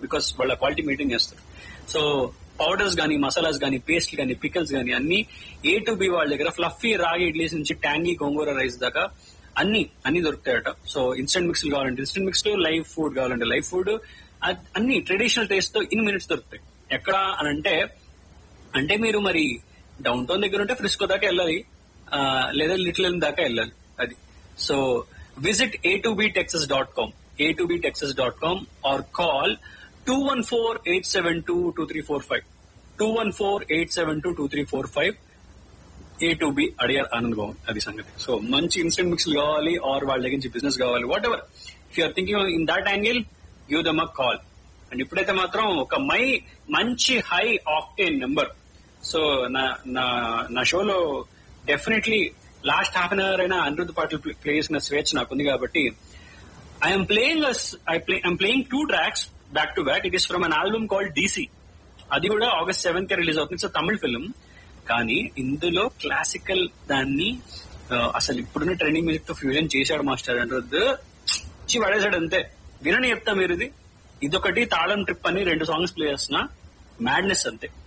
because వాళ్ళ quality maintain చేస్తారు so powders గానీ మసాలాస్ గానీ పేస్ట్ గానీ పికల్స్ గానీ అన్ని ఏ టు బి వాళ్ళ దగ్గర ఫ్లఫీ రాగి ఇడ్లీస్ నుంచి ట్యాంగీ గోంగూర రైస్ దాకా అన్ని అన్ని దొరుకుతాయట సో ఇన్స్టెంట్ మిక్స్ కావాలంటే ఇన్స్టెంట్ మిక్స్ లో లైవ్ ఫుడ్ కావాలంటే లైవ్ ఫుడ్ అన్ని ట్రెడిషనల్ టేస్ట్ తో ఇన్ మినిట్స్ దొరుకుతాయి ఎక్కడ అని అంటే అంటే మీరు మరి డౌన్ టౌన్ దగ్గర ఉంటే ఫ్రిస్కో దాకా వెళ్ళాలి ఆ, లేదా లిటిల్ దాకా వెళ్ళాలి అది so visit A to B Texas dot com A to B Texas dot com or call two one four eight seven two two three four five two one four eight seven two two three four five A to B Adyar Anand Bhavan అది సంగతి so మంచి instant mix కావాలి are వాళ్ళ దగ్గర నుంచి business కావాలి whatever if you're thinking in that angle give them a call and ఇప్పుడైతే మాత్రం ఒక మై మంచి హై ఆక్టేన్ నెంబర్ సో నా నా నా షోలో definitely last half an hour అయినా అనిరుద్ధ్ పాటలు ప్లే చేసిన స్వేచ్ఛ నాకుంది కాబట్టి I'm playing I play I'm playing two tracks back to back it is from an album called DC అది కూడా ఆగస్ట్ సెవెంత్ రిలీజ్ అవుతుంది ఇట్స్ తమిళ ఫిల్మ్ కానీ ఇందులో క్లాసికల్ దాన్ని ఆ, అసలు ఇప్పుడున్న ట్రెండింగ్ మ్యూజిక్ తో ఫ్యూజన్ చేశాడు మాస్టర్ అనిరుద్ధ్ ఇచ్చి పడేశాడు అంతే వినని చెప్తా మీరు ఇది ఇదొకటి తాళం ట్రిప్ అని రెండు సాంగ్స్ ప్లే చేస్తున్నా మ్యాడ్నెస్ అంతే